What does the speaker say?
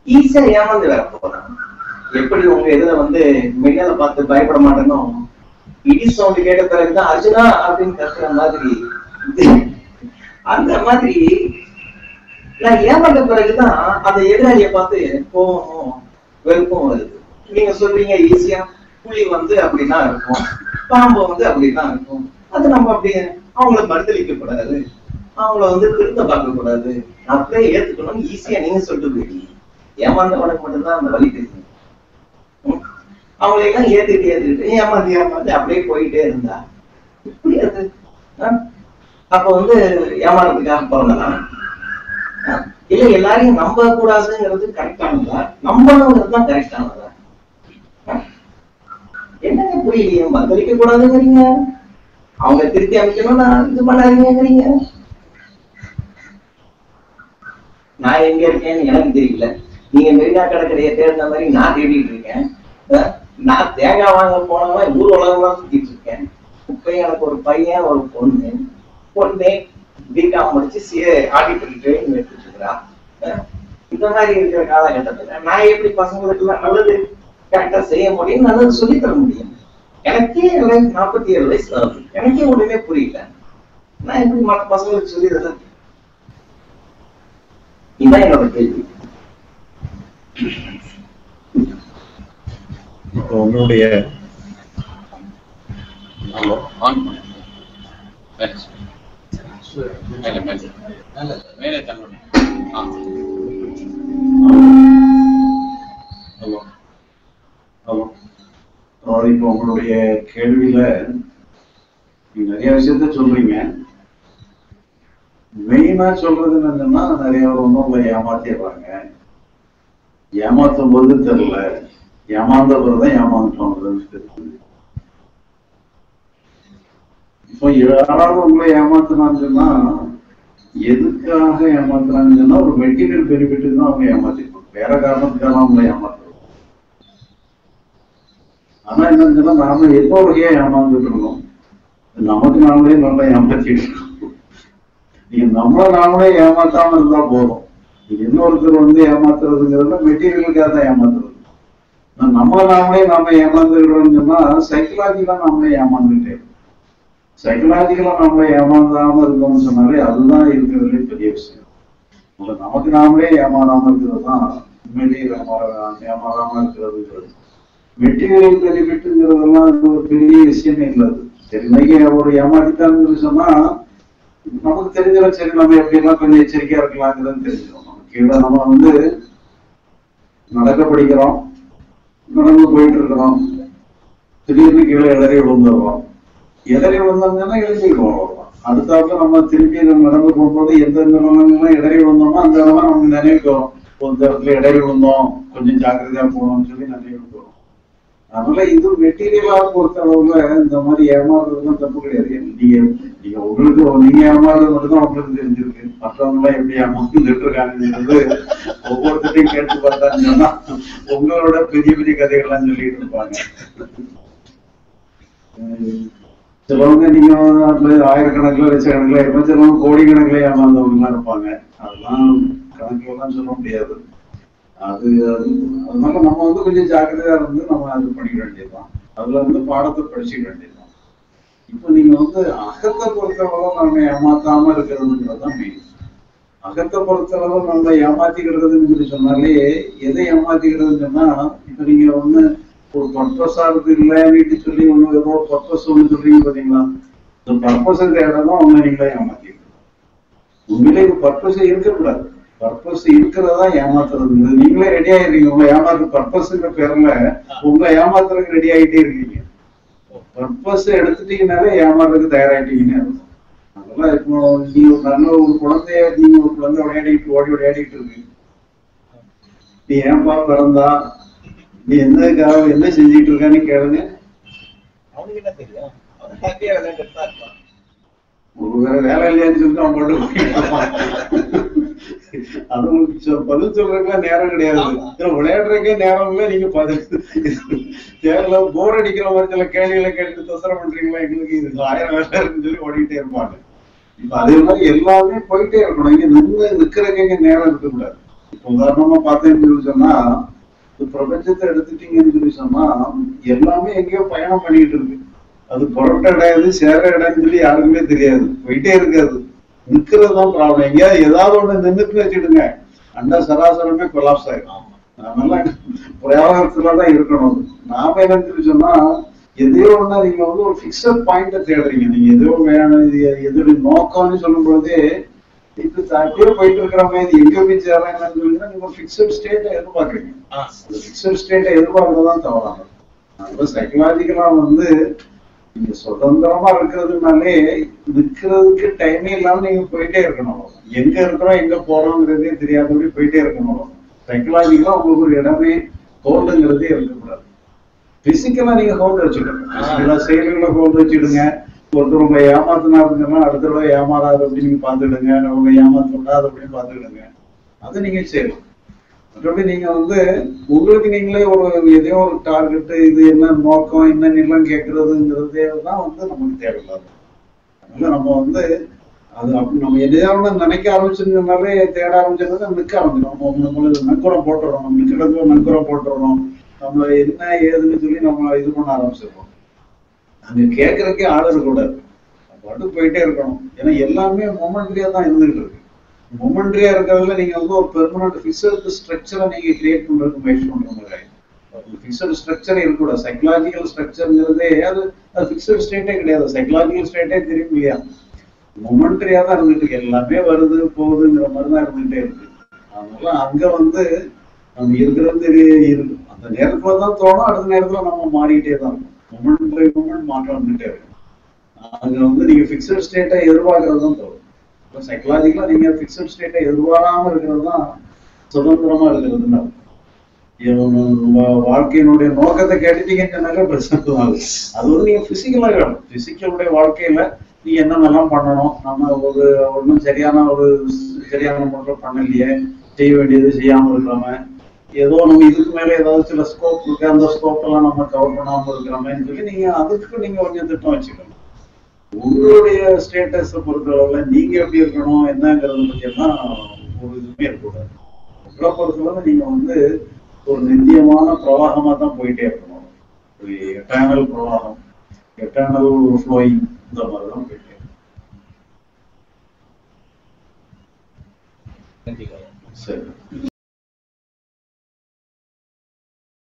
ஈஸியா ஏமாந்து வேற போறாங்க எப்படி உங்க இதுல வந்து மின்னலை பார்த்து பயப்பட மாட்டேனோ இடி சவுண்ட் கேட்ட பிறகுதான் அர்ஜுனா அப்படின்னு கத்துற மாதிரி அந்த மாதிரி நான் ஏமாந்த பிறகுதான் அந்த எதிராளியை பார்த்து கோபமும் வெறுப்பும் வருது நீங்க சொல்றீங்க ஈஸியா புலி வந்து அப்படிதான் இருக்கும் பாம்பு வந்து அப்படிதான் இருக்கும் அது நம்ம அப்படி அவங்கள மறுதளிக்க கூடாது அவங்கள வந்து திருத்த பார்க்க கூடாது அப்படியே ஏத்துக்கணும் ஈஸியா நீங்க சொல்லிட்டு போயிட்டீங்க ஏமாந்தவனுக்கு மட்டும்தான் அந்த வழி தெரியும் ம். அவங்களை எல்லாம் ஏத்துட்டு ஏத்துக்கிட்டு ஏமாந்து ஏமாந்து அப்படியே போயிட்டே இருந்தா இப்படி அது ஆ? அப்ப வந்து ஏமாறதுக்காக பிறந்தனா இல்ல எல்லாரையும் நம்ப கூடாதுங்கிறது கரெக்டானதா நம்பணுங்கிறது தான் கரெக்டானதா என்னங்க புரியலையே மத்தளிக்க கூடாதுங்கிறீங்க அவங்க திருத்தி அமைக்கணும் நான் இது பண்ணாதீங்கிறீங்க நான் எங்க இருக்கேன்னு எனக்கு தெரியல நீங்க மெரினா கடற்கரையை தேடின மாதிரி நான் தேடிட்டு இருக்கேன் அஹ் நான் தேங்காய் வாங்க போனவன் ஊர் உலகம் தான் சுத்திட்டு இருக்கேன் இப்ப எனக்கு ஒரு பையன் ஒரு பொண்ணு பொண்ணு பிகாம் முடிச்சு சிஏ ஆடிட்டர் ட்ரைனிங் எடுத்துட்டு இருக்கிறா அஹ் இந்த மாதிரி இருக்கிற காலகட்டத்துல நான் எப்படி பசங்களுக்கு எல்லாம் நல்லது கரெக்டா செய்ய முடியும் நல்லது சொல்லி தர முடியும் எனக்கே வயசு நாற்பத்தி ஏழு வயசு ஆகுது எனக்கே ஒண்ணுமே புரியல நான் எப்படி மற்ற பசங்களுக்கு சொல்லி தரேன் இதுதான் என்னோட கேள்வி இப்போ உங்களுடைய ஹலோ ஆன் பண்ணு மேலே மேலே மேலே மேலே தள்ளணும் ஆ ஹலோ ஹலோ அதாவது இப்போ உங்களுடைய கேள்வியில நீங்க நிறைய விஷயத்த சொல்றீங்க மெயினா சொல்றது என்னன்னா நிறைய பேர் வந்து உங்களை ஏமாத்திடுறாங்க ஏமாத்தும் போது தெரியல ஏமாந்த பிறகுதான் ஏமாந்துட்டோங்கிறது தெரியுது இப்போ யாராவது உங்களை ஏமாத்துனான்னு சொன்னா எதுக்காக ஏமாத்துறாங்கன்னு சொன்னா ஒரு மெட்டீரியல் பெனிஃபிட் தான் அவங்க ஏமாத்திருப்பாங்க வேற காரணத்துக்காக அவங்களை ஏமாத்துறோம் ஆனா என்னன்னு சொன்னா நாம எந்த வகையா ஏமாந்துட்டு இருக்கோம் நமக்கு நாமளே நல்லா ஏமாத்திட்டு இருக்கோம் நீங்க நம்மள நாமளே ஏமாத்தாம இருந்தா போதும் நீங்க இன்னொருத்தர் வந்து ஏமாத்துறதுங்கிறத மெட்டீரியலுக்காக தான் ஏமாத்துறது ஆனா நம்மள நாமளே நாம ஏமாந்துக்கிறோம்னு சொன்னா சைக்கலாஜிக்கலா நாமளே ஏமாந்துட்டே இருக்கோம் சைக்கலாஜிக்கலா நாம ஏமாந்தாம இருக்கோம்னு சொன்னாலே அதுதான் இருக்கிறதுலே பெரிய விஷயம் முதல்ல நமக்கு நாமளே ஏமாறாம இருக்கிறது தான் உண்மையிலேயே ஏமாற ஏமாறாம இருக்கிறதுங்கிறது மெட்டீரியல் பெனிஃபிட்டுங்கிறதெல்லாம் இது ஒரு பெரிய விஷயமே இல்லை அது சரி இன்னைக்கு ஒரு ஏமாத்திட்டாங்கன்னு சொன்னா நமக்கு தெரிஞ்சிடும் சரி நம்ம எப்படிலாம் கொஞ்சம் எச்சரிக்கையா இருக்கலாங்கிறது தெரிஞ்சிடும் நமக்கு கீழே நம்ம வந்து நடக்க படிக்கிறோம் நடந்து போயிட்டு இருக்கிறோம் திடீர்னு கீழே இடறி விழுந்துடுறோம் இடறி விழுந்தாங்கன்னா எழுந்திடுவோம் அவ்வளவுதான் அடுத்தாப்புல நம்ம திருப்பி நம்ம நடந்து போகும்போது எந்த நிலமெல்லாம் இடறி விழுந்தோமோ அந்த இடம்லாம் நமக்கு நினைவுக்கு வரும் இப்போ இந்த இடத்துல இடறி விழுந்தோம் கொஞ்சம் ஜாக்கிரதையா போகணும்னு சொல்லி நினைவுக்கு வரும் அதனால இது மெட்டீரியலா பொறுத்த அளவுல இந்த மாதிரி ஏமாறுறதுலாம் தப்பு கிடையாது நீங்க நீங்க உங்களுக்கு நீங்க ஏமாறுறது மட்டும் தான் உங்களுக்கு தெரிஞ்சிருக்கு மற்றவங்க எல்லாம் எப்படி ஏமாந்துட்டு இருக்காங்கிறது ஒவ்வொருத்தரையும் கேட்டு பார்த்தாங்கன்னா உங்களோட பெரிய பெரிய கதைகள்லாம் சொல்லிட்டு இருப்பாங்க உம் சிலவங்க நீங்க நாட்டுல ஆயிரக்கணக்கில் லட்சக்கணக்கில் இருப்போம் சிலவங்க கோடிக்கணக்கில் ஏமாந்தவங்கலாம் இருப்பாங்க அதெல்லாம் கணக்குல எல்லாம் சொல்ல முடியாது அது அது- அதனால நம்ம வந்து கொஞ்சம் ஜாக்கிரதையா இருந்து நம்ம அது பண்ணிக்க வேண்டியதுதான் அதுல வந்து பாடத்தை படிச்சுக்க வேண்டியதுதான் இப்போ நீங்க வந்து அகத்தை பொறுத்தளவு நம்ம ஏமாத்தாம இருக்கிறதுங்கிறது தான் மெயின் அகத்தை பொறுத்தளவு நம்ம ஏமாத்திக்கிறதுன்னு சொல்லி சொன்னாலே எதை ஏமாத்திக்கிறதுன்னு சொன்னா இப்ப நீங்க வந்து ஒரு பர்பஸா இருக்கு இல்லைன்னு சொல்லி ஒண்ணு ஏதோ பர்பஸ் ஒண்ணு சொல்றீங்க பாத்தீங்களா இந்த பர்பஸ்ங்கிற இடம் தான் அவங்க நீங்களே ஏமாத்திக்கிறது உண்மையிலே இது பர்பஸ் இருக்கக்கூடாது பர்பஸ் இருக்கிறதா ஏமாத்துறது நீங்களே ரெடி ஆயிடுறீங்க உங்களை ஏமாத்து பர்பஸ்ங்கிற பேர்ல உங்களை ஏமாத்துறதுக்கு ரெடி ஆகிட்டே இருக்கீங்க பர்பஸ் எடுத்துட்டீங்கனாலே ஏமாறதுக்கு தயாராயிட்டீங்கன்னு அர்த்தம். அதெல்லாம் இப்போ நீ ஒரு நல்ல ஒரு குழந்தைய நீங்க ஒரு குழந்தை விளையாடிட்டு ஓடி விளையாடிட்டு இருக்கு நீ ஏன்பா பிறந்தா நீ என்னதுக்காக என்ன செஞ்சுட்டு இருக்கான்னு கேளுங்க அவனுக்கு என்ன தெரியும் அவன் ஹாப்பியா விளையாண்டுட்டு தான் இருப்பான் ஒரு வேற வேலை இல்லையான்னு சொல்லிட்டு அவன் மட்டும் போயிட்டு அது உங்களுக்கு சொ- பதில் சொல்றதுக்குலாம் நேரம் கிடையாது ஆமா. இதுல விளையாடுறதுக்கே நேரம் இல்ல நீங்க பதில் தேர்ல போர் அடிக்கிற மாதிரி சில கேள்விகளை கேட்டு தொந்தரவு பண்றீங்களா எங்களுக்கு இது ஆயிரம் வேலை இருக்குன்னு சொல்லி ஓடிக்கிட்டே இருப்பாங்க இப்ப அதே மாதிரி எல்லாமே போயிட்டே இருக்கணும் இங்க நின்று நிக்கிறதுக்கு இங்க நேரம் இருக்கக்கூடாது இப்ப உதாரணமா பார்த்தேன்னு சொல்லி சொன்னா இந்த பிரபஞ்சத்தை எடுத்துட்டீங்கன்னு சொல்லி சொன்னா எல்லாமே எங்கேயோ பயணம் பண்ணிட்டு இருக்கு அது புரட்ட கிடையாது சேர இடம்னு சொல்லி யாருக்குமே தெரியாது போயிட்டே இருக்காது நிக்கிறது தான் ப்ராப்ளம் எங்கேயாவது ஏதாவது ஒண்ணு நின்றுட்டு வச்சுடுங்க அண்டா சராசரமே கொலாப்ஸ் ஆயிடும் அதனால பிரயாணத்துல தான் இருக்கணும் நாம என்னன்னு சொல்லி சொன்னா எதையோ ஒண்ணா நீங்க வந்து ஒரு பிக்சட் பாயிண்ட தேடுறீங்க நீங்க எதோ வேணும் இது எதோட நோக்கம்னு சொல்லும் பொழுதே இது அப்படியே போயிட்டு இருக்கிற மாதிரி எங்க போய் சேர்றாங்கன்னு சொல்லிங்கன்னா நீங்க ஒரு பிக்சட் ஸ்டேட்டை எதிர்பார்க்குறீங்க அந்த பிக்சட் ஸ்டேட்டை எதிர்பார்க்கறது தான் தவறானது அதனால சைக்கலாஜிக்கலா வந்து நீங்க சுதந்திரமா இருக்கிறதுனாலே நிக்கிறதுக்கு டைமே இல்லாம நீங்க போயிட்டே இருக்கணும் எங்க இருக்கிறோம் எங்க போறோங்கிறதே தெரியாதபடி போயிட்டே இருக்கணும் சைக்கலாஜிக்கலா உங்களுக்கு ஒரு இடமே ஹோல்டுங்கிறதே இருக்கக்கூடாது பிசிக்கலா நீங்க ஹோல்டு வச்சுக்கணும் பிசிக்கலா செயல்களை ஹோல்டு வச்சுடுங்க ஒருத்தர் உங்களை ஏமாத்தினாருங்கன்னா அடுத்த தடவை ஏமாறாது அப்படின்னு நீங்க பாத்துடுங்க உங்களை ஏமாத்த விடாது அப்படின்னு பாத்துக்கிடுங்க அதை நீங்க செய்யலாம் மற்றபடி நீங்க வந்து உங்களுக்கு நீங்களே ஒரு எதையோ ஒரு டார்கெட் இது என்ன நோக்கம் என்னன்னு கேட்கறதுங்கிறதே தான் வந்து நமக்கு தேவையில்லாது அதனால நம்ம வந்து அது அப்படி நம்ம எதையாவது நினைக்க ஆரம்பிச்சிருந்தனாலே தேட ஆரம்பிச்சிருந்தா நிற்க ஆரம்பிச்சிடும் நம்ம நம்மளுக்கு நங்குரம் போட்டுறோம் நம்ம நிற்கிறதுக்கு நங்குரம் போட்டுறோம் நம்ம என்ன ஏதுன்னு சொல்லி நம்ம இது பண்ண ஆரம்பிச்சிருக்கோம் அங்க கேட்கறதுக்கே ஆள் இருக்கக்கூடாது பாட்டு போயிட்டே இருக்கணும் ஏன்னா எல்லாமே மொமெண்ட்ரியா தான் இருந்துகிட்டு இருக்கு மொமெண்ட்ரியா இருக்கிறதுல நீங்க வந்து ஒரு பெர்மனன்ட் பிக்சட் ஸ்ட்ரக்சரை நீங்க கிரியேட் பண்றதுக்கு முயற்சி பண்ற மாதிரி பிக்சட் ஸ்ட்ரக்சர் இருக்கக்கூடாது சைக்கலாஜிக்கல் ஸ்ட்ரக்சர்ங்கிறதே அது அது பிக்சட் ஸ்டேட்டே கிடையாது சைக்கலாஜிக்கல் ஸ்டேட்டே தெரியும் இல்லையா மொமெண்ட்ரியா தான் இருந்துட்டு இருக்கு எல்லாமே வருது போகுதுங்கிற மாதிரி தான் இருந்துகிட்டே இருக்கு அதனால அங்க வந்து நம்ம இருக்கிறது தெரிய இருக்கு அந்த நேரத்துல தான் தோணும் அடுத்த நேரத்துல நம்ம மாறிக்கிட்டே தான் இருக்கும் மொமெண்ட் பை மொமெண்ட் மாற்றம் வந்துட்டே இருக்கும் அங்க வந்து நீங்க பிக்சட் ஸ்டேட்டை எதிர்பார்க்கறது தான் தோணும் சைக்கலாஜிக்கலா நீங்க பிக்சட் ஸ்டேட்டை எதிர்பாராம இருக்கிறது தான் சுதந்திரமா இருக்கிறதுன்னு அர்த்தம். இவன் வா- வாழ்க்கையினுடைய நோக்கத்தை கேட்டுட்டீங்கன்னாலே பிரச்சனை தான் அது வந்து நீங்க பிசிக்கலா வேணும் பிசிக்கலுடைய வாழ்க்கையில நீ என்னென்னலாம் பண்ணணும் நம்ம ஒரு ஒன்றும் சரியான ஒரு சரியான முறையில் பண்ணலையே செய்ய வேண்டியது செய்யாம இருக்கிறோம ஏதோ நம்ம இதுக்கு மேல ஏதாவது சில ஸ்கோப் இருக்கு அந்த ஸ்கோப் எல்லாம் நம்ம கவர் பண்ணாம இருக்கிறோமேன்னு சொல்லி நீங்க அதுக்கு நீங்க கொஞ்சம் திட்டம் வச்சுக்கணும் உங்களுடைய ஸ்டேட்டஸை பொறுத்தளவுல நீங்க எப்படி இருக்கணும் என்னங்கிறத பத்தி எல்லாம் ஒரு இதுவுமே இருக்கக்கூடாது உங்களை பொறுத்தளவு நீங்க வந்து ஒரு நித்தியமான பிரவாகமா தான் போயிட்டே இருக்கணும் ஒரு எட்டர்னல் பிரவாகம் எட்டர்னல் ஃப்ளோயிங் இந்த மாதிரி தான் போயிட்டே இருக்கணும். நன்றி சரி